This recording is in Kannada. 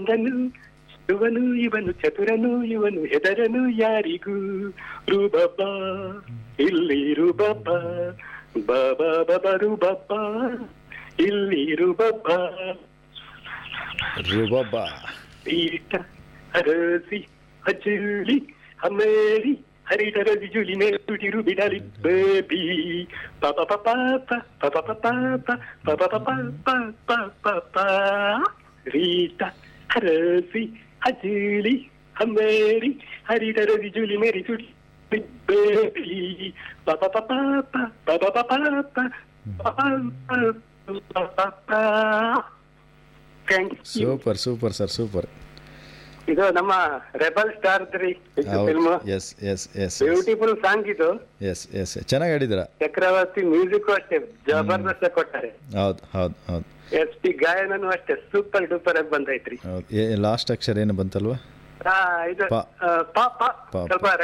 ಗಂಗನು ಇವನು ಇವನು ಚತುರನು ಇವನು ಹೆದರನು ಯಾರಿಗೂ ರೂಬಬ್ಬ ಇಲ್ಲಿ ರೂಬಬ್ಬ ಬಾಬಾ ಬಾಬಾ ರೂಬಬ್ಬ ಇಲ್ಲಿ ರೂಬಬ್ಬ ರುಬಬ್ಬ ಪೀಠ ಹರಸಿ ಹಚ್ಚುಳಿ ಹಮ್ಮೇರಿ ಹರಿದರ ಬಿಜುಲಿ ಮೇಲೆ ತುಟಿರು ಬಿಡಲಿ ಬೇಬಿ ಪಾಪ ಪಾಪ ಪಾಪ ಪಾಪ ಪಾಪ ಪಾಪ ಪಾಪ ರೀಟ ಹರಸಿ ಹಚ್ಚುಳಿ ಹಮ್ಮೇರಿ ಹರಿದರ ಬಿಜುಲಿ ಮೇರಿ ತುಟಿ ಬೇಬಿ ಪಾಪ ಪಾಪ ಪಾಪ ಪಾಪ ಪಾಪ thank you super super sir super ಇದು ನಮ್ಮ rebel star three film yes yes yes beautiful song ಇದು ಎಸ್ ಎಸ್ ಚೆನ್ನಾಗಿ ಆಡಿದ್ರ ಚಕ್ರವರ್ತಿ ಮ್ಯೂಸಿಕ್ ಅಷ್ಟೇ ಜಬರ್ದಸ್ತ್ ಕೊಟ್ಟಾರೆ ಹೌದು ಹೌದು ಹೌದು ಎಸ್ ಪಿ ಗಾಯನನು ಅಷ್ಟೇ ಸೂಪರ್ ಡೂಪರ್ ಆಗಿ ಬಂದೈತ್ರಿ ಹೌದು ಲಾಸ್ಟ್ ಅಕ್ಷರ ಏನು ಬಂತಲ್ವಾ ಆ, ಇದು ಪ. ಆ, ಪ ಪ ಪ. ಸ್ವಲ್ಪ